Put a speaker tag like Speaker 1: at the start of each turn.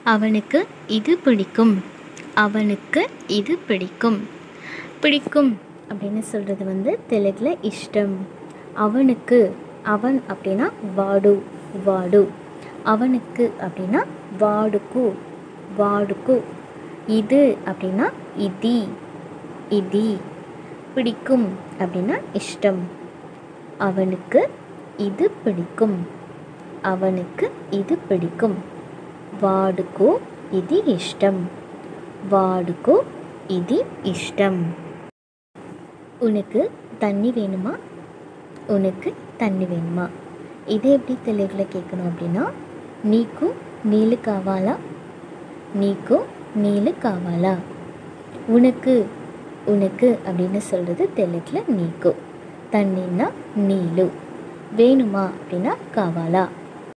Speaker 1: அவனுக்கு இது பிடிக்கும் அவனுக்கு இது பிடிக்கும் பிடிக்கும் அப்படின்னு சொல்கிறது வந்து தெலுங்கில் இஷ்டம் அவனுக்கு அவன் அப்படின்னா வாடு வாடு அவனுக்கு அப்படின்னா வாடுக்கு வாடுக்கு இது அப்படின்னா இதி இதி பிடிக்கும் அப்படின்னா இஷ்டம் அவனுக்கு இது பிடிக்கும் அவனுக்கு இது பிடிக்கும் వాడుకో ఇది ఇష్టం వాడుకో ఇది ఇష్టం உனக்கு தண்ணி வேணுமா உனக்கு தண்ணி வேணுமா இதை எப்படி தெலுங்கில் கேட்கணும் அப்படின்னா నీకు నీళ్ళు కావాలా నీకు నీళ్ళు కావాలా உனக்கு உனக்கு அப்படின்னு சொல்கிறது தெலுங்கில் நீக்கு தண்ணின்னா நீலு வேணுமா அப்படின்னா காவாலா